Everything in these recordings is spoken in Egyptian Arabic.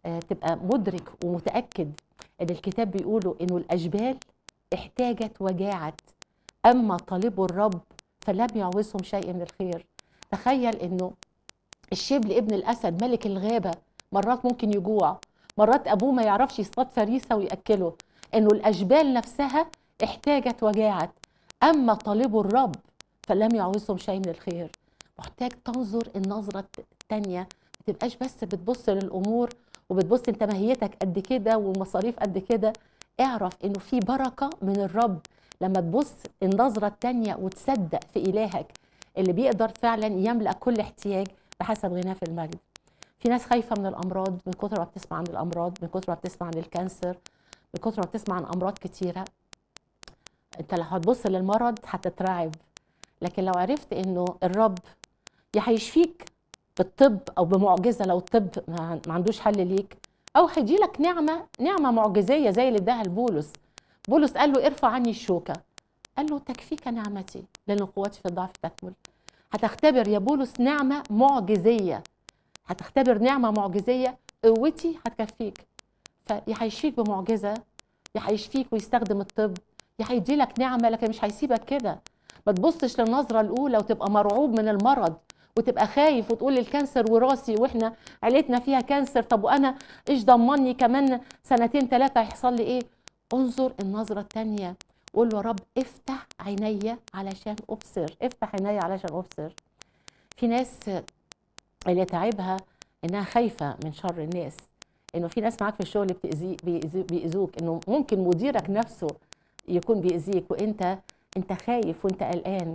آه، تبقى مدرك ومتاكد ان الكتاب بيقوله انه الاشبال احتاجت وجاعت اما طالبوا الرب فلم يعوزهم شيء من الخير تخيل انه الشبل ابن الاسد ملك الغابه مرات ممكن يجوع مرات ابوه ما يعرفش يصطاد فريسه وياكله انه الاشبال نفسها احتاجت وجاعت اما طالبوا الرب فلم يعوزهم شيء من الخير محتاج تنظر النظره الثانيه ما تبقاش بس بتبص للامور وبتبص انت ماهيتك قد كده والمصاريف قد كده اعرف انه في بركه من الرب لما تبص النظره الثانيه وتصدق في الهك اللي بيقدر فعلا يملا كل احتياج بحسب غناه في المجد في ناس خايفه من الامراض من كتر ما بتسمع عن الامراض من كتر ما بتسمع عن الكانسر من كتر ما بتسمع عن امراض كتيره انت لو هتبص للمرض هتترعب لكن لو عرفت انه الرب يا هيشفيك بالطب او بمعجزه لو الطب ما ما عندوش حل ليك او هيجي لك نعمه نعمه معجزيه زي اللي اداها لبولس بولس قال له ارفع عني الشوكه قال له تكفيك نعمتي لان قوتي في الضعف تكمل هتختبر يا بولس نعمه معجزيه هتختبر نعمه معجزيه قوتي هتكفيك فيا هيشفيك بمعجزه يا هيشفيك ويستخدم الطب يا هيدي لك نعمه لكن مش هيسيبك كده ما تبصش للنظره الاولى وتبقى مرعوب من المرض وتبقى خايف وتقول الكانسر وراثي واحنا عيلتنا فيها كانسر طب وانا ايش ضمني كمان سنتين ثلاثه هيحصل لي ايه انظر النظره الثانيه قول له يا رب افتح عينيا علشان ابصر افتح عينيا علشان ابصر في ناس اللي تعبها انها خايفه من شر الناس انه في ناس معاك في الشغل بتأذي بيأذي- بيأذوك انه ممكن مديرك نفسه يكون بيأذيك وانت انت خايف وانت قلقان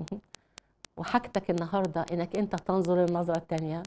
وحاجتك النهارده انك انت تنظر النظره الثانيه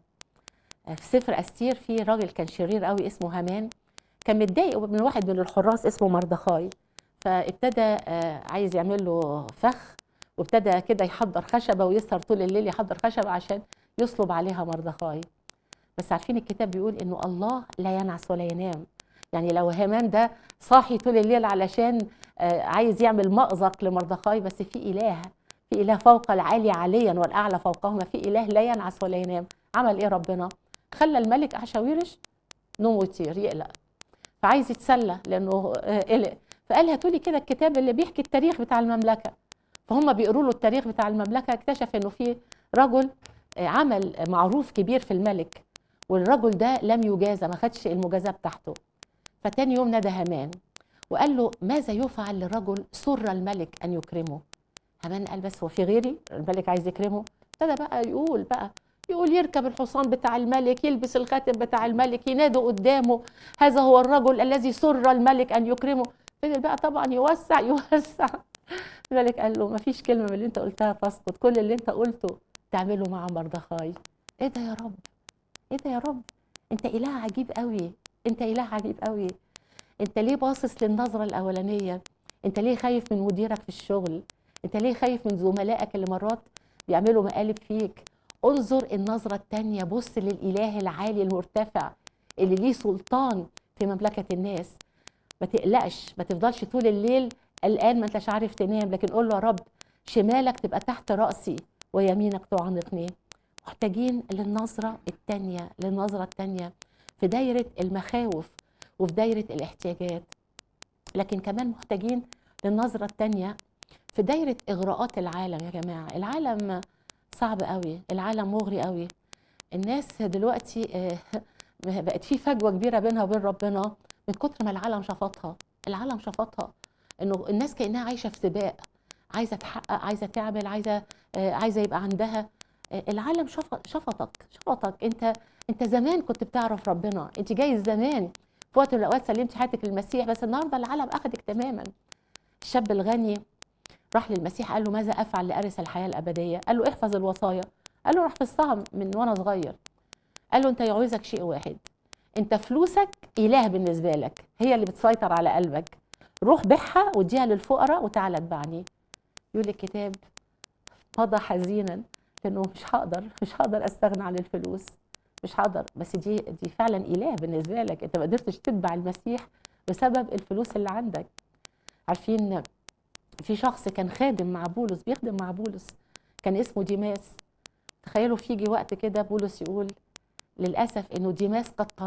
في سفر استير في راجل كان شرير قوي اسمه هامان كان متضايق من واحد من الحراس اسمه مردخاي فابتدى آه، عايز يعمل له فخ وابتدى كده يحضر خشبه ويسهر طول الليل يحضر خشبه عشان يصلب عليها مردخاي بس عارفين الكتاب بيقول انه الله لا ينعس ولا ينام يعني لو هامان ده صاحي طول الليل علشان آه، عايز يعمل مأزق لمردخاي بس في اله في اله فوق العالي عاليا والاعلى فوقهما في اله لا ينعس ولا ينام عمل ايه ربنا خلى الملك احشاويرش نوم ويطير يقلق فعايز يتسلى لانه آه، قلق فقال هاتوا لي كده الكتاب اللي بيحكي التاريخ بتاع المملكه فهم بيقروا له التاريخ بتاع المملكه اكتشف انه في رجل آه، عمل معروف كبير في الملك والرجل ده لم يجازى ما خدش المجازاه بتاعته فتاني يوم نادى هامان وقال له ماذا يفعل لرجل سر الملك ان يكرمه هامان قال بس هو في غيري الملك عايز يكرمه ابتدى بقى يقول بقى يقول يركب الحصان بتاع الملك يلبس الخاتم بتاع الملك ينادوا قدامه هذا هو الرجل الذي سر الملك ان يكرمه فضل بقى طبعا يوسع يوسع الملك قال له ما فيش كلمه من اللي انت قلتها تسقط كل اللي انت قلته تعمله مع مردخاي ايه ده يا رب ايه ده يا رب انت اله عجيب قوي انت اله عجيب قوي انت ليه باصص للنظره الاولانيه انت ليه خايف من مديرك في الشغل انت ليه خايف من زملائك اللي مرات بيعملوا مقالب فيك انظر النظره الثانيه بص للاله العالي المرتفع اللي ليه سلطان في مملكه الناس ما تقلقش ما تفضلش طول الليل قلقان ما انتش عارف تنام لكن قول له يا رب شمالك تبقى تحت راسي ويمينك تعنقني محتاجين للنظره الثانيه للنظره الثانيه في دايره المخاوف وفي دايره الاحتياجات لكن كمان محتاجين للنظره الثانيه في دايره اغراءات العالم يا جماعه العالم صعب قوي العالم مغري قوي الناس دلوقتي آه، بقت في فجوه كبيره بينها وبين ربنا من كتر ما العالم شفطها العالم شفطها انه الناس كانها عايشه في سباق عايزه تحقق عايزه تعمل عايزه آه، عايزه يبقى عندها آه، العالم شفط شفطك شفطك انت انت زمان كنت بتعرف ربنا انت جاي زمان في وقت من الاوقات سلمتي حياتك للمسيح بس النهارده العالم اخذك تماما الشاب الغني راح للمسيح قال له ماذا افعل لارث الحياه الابديه قال له احفظ الوصايا قال له راح حفظتها من وانا صغير قال له انت يعوزك شيء واحد انت فلوسك اله بالنسبه لك هي اللي بتسيطر على قلبك روح بيعها واديها للفقراء وتعالى اتبعني يقول الكتاب مضى حزينا لانه مش هقدر مش هقدر استغنى عن الفلوس مش هقدر بس دي دي فعلا اله بالنسبه لك انت ما قدرتش تتبع المسيح بسبب الفلوس اللي عندك عارفين في شخص كان خادم مع بولس بيخدم مع بولس كان اسمه ديماس تخيلوا في يجي وقت كده بولس يقول للاسف انه ديماس قد